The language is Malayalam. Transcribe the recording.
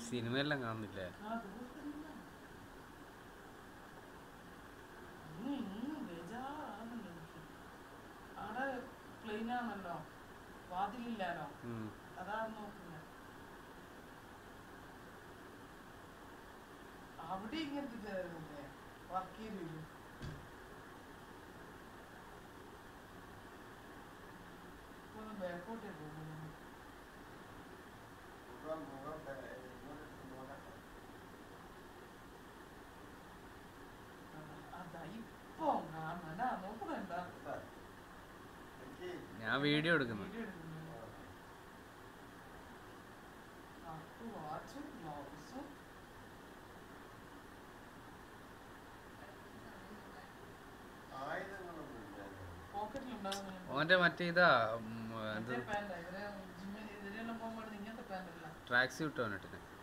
സിനിമയെല്ലാം കാണുന്നില്ലേ ആ ദൂരത്തുനിന്ന്. ഇന്ന് ഇന്ന് ബേജാറാകുന്നുണ്ട് എനിക്ക്. അവിടെ പ്ലെയിൻ ആണല്ലോ വാതിലില്ലാലോ ഉം. അതാണ് നോക്കുന്നത് അവിടെ ഇങ്ങനത്തെ വർക്ക് ചെയ്തില്ല ഒന്ന് ബാക്കോട്ടേ പോകുന്നു അതാ ഇപ്പൊ കാണാനാ നോക്കണ്ട ഞാൻ വീഡിയോ എടുക്കുന്നു വീഡിയോ എടുക്കുന്നു അപ്പൊ വാച്ചും ഗ്ലൗസും പോക്കറ്റിലുണ്ടാകുന്നു ഓന്റെ മറ്റേ ഇതാ ഉം, എന്ത് മറ്റേ പാൻറ്റാ ഇവരെ ജിമ്മിൽ ഇതിലെല്ലാം പോകുമ്പോൾ ഇങ്ങനത്തെ പാൻറ്റല്ല ട്രാക്ക് സ്യൂട്ട് അവനിട്ടിന്